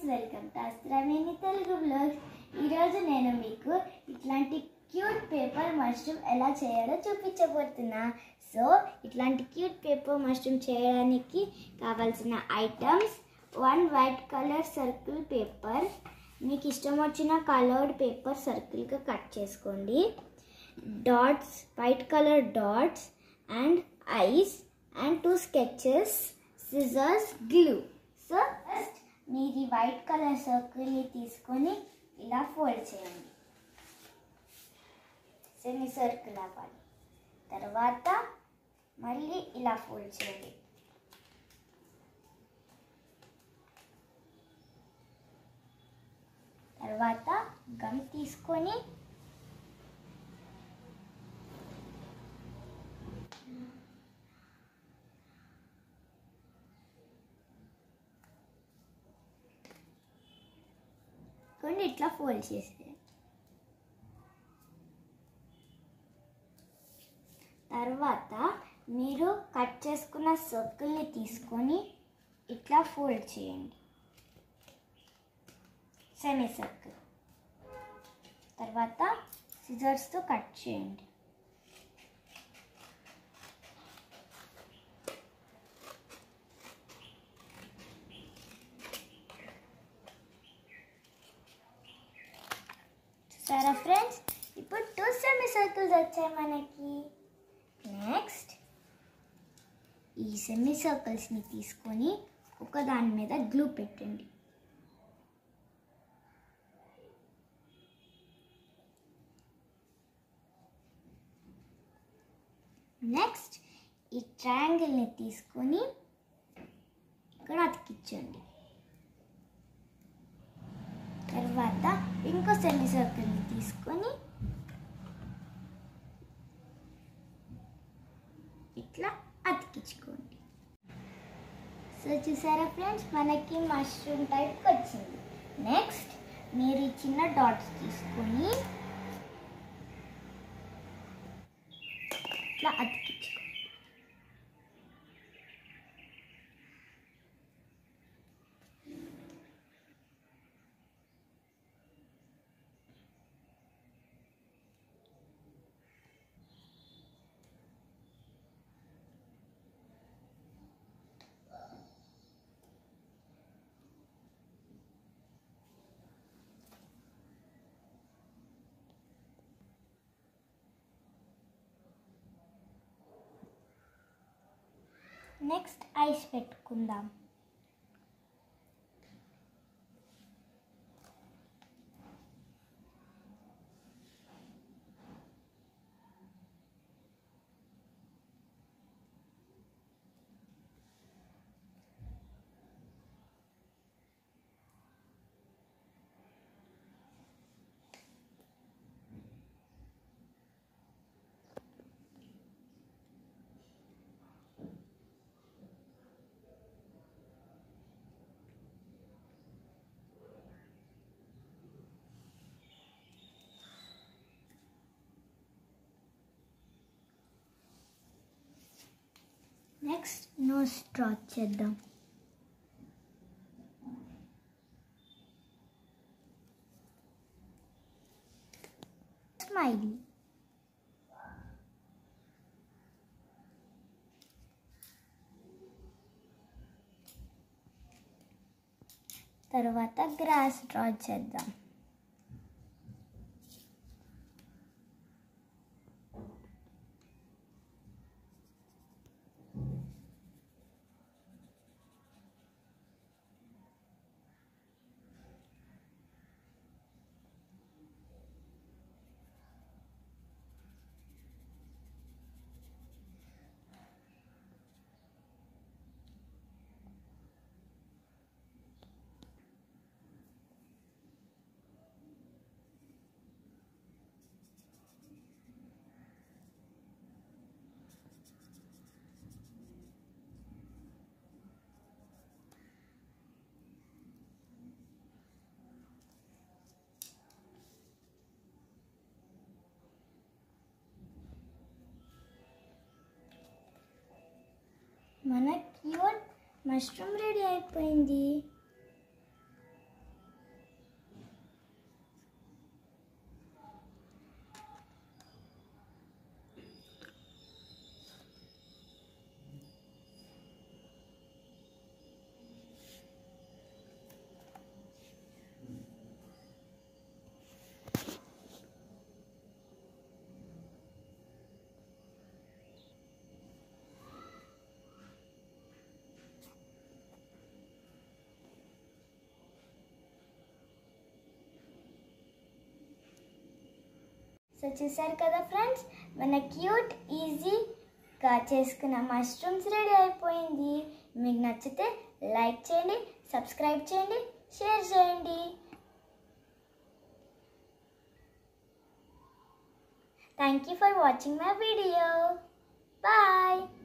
welcome to Astrameni Telugu vlogs ఈరోజు నేను మీకు ఇట్లాంటి క్యూట్ పేపర్ మష్రూమ్ ఎలా చేయాలో చూపించబోతున్నా సో ఇట్లాంటి క్యూట్ పేపర్ మష్రూమ్ చేయడానికి కావాల్సిన items one white colour circle paper మీకు ఇష్టం వచ్చిన కలర్డ్ పేపర్ సర్కిల్గా కట్ చేసుకోండి dots white colour dots and eyes and two sketches scissors glue so first మీరు ఈ వైట్ కలర్ సర్కిల్ని తీసుకొని ఇలా ఫోల్డ్ చేయండి సెమీ సర్కిల్ అవ్వాలి తర్వాత మళ్ళీ ఇలా ఫోల్డ్ చేయండి తర్వాత గమ్ తీసుకొని కొన్ని ఇట్లా ఫోల్డ్ చేసేది తర్వాత మీరు కట్ చేసుకున్న సర్కిల్ని తీసుకొని ఇట్లా ఫోల్డ్ చేయండి సెమీ సర్కిల్ తర్వాత సిజర్స్తో కట్ చేయండి చూసారా ఫ్రెండ్స్ ఇప్పుడు టూ సెమీ సర్కిల్స్ వచ్చాయి మనకి నెక్స్ట్ ఈ సెమీ సర్కిల్స్ని తీసుకొని ఒక దాని మీద గ్లూ పెట్టండి నెక్స్ట్ ఈ ట్రయాంగిల్ని తీసుకొని ఇక్కడ అతికించండి తర్వాత ఇంకో సెమీ సర్కిల్ని తీసుకొని ఇట్లా అతికించుకోండి సో చూసారా ఫ్రెండ్స్ మనకి మష్రూమ్ టైప్ వచ్చింది నెక్స్ట్ మీరు ఈ చిన్న డాట్స్ తీసుకొని ఇట్లా అతికించుకోండి నెక్స్ట్ ఐస్ పెట్టుకుందాం నెక్స్ట్ నోస్ డ్రా చేద్దాం స్మైలీ తర్వాత గ్రాస్ డ్రా చేద్దాం మన క్యూట్ మష్రూమ్ రెడీ అయిపోయింది సో చూసారు కదా ఫ్రెండ్స్ మన క్యూట్ ఈజీగా చేసుకున్న మష్రూమ్స్ రెడీ అయిపోయింది మీకు నచ్చితే లైక్ చేయండి సబ్స్క్రైబ్ చేయండి షేర్ చేయండి thank you for watching my video bye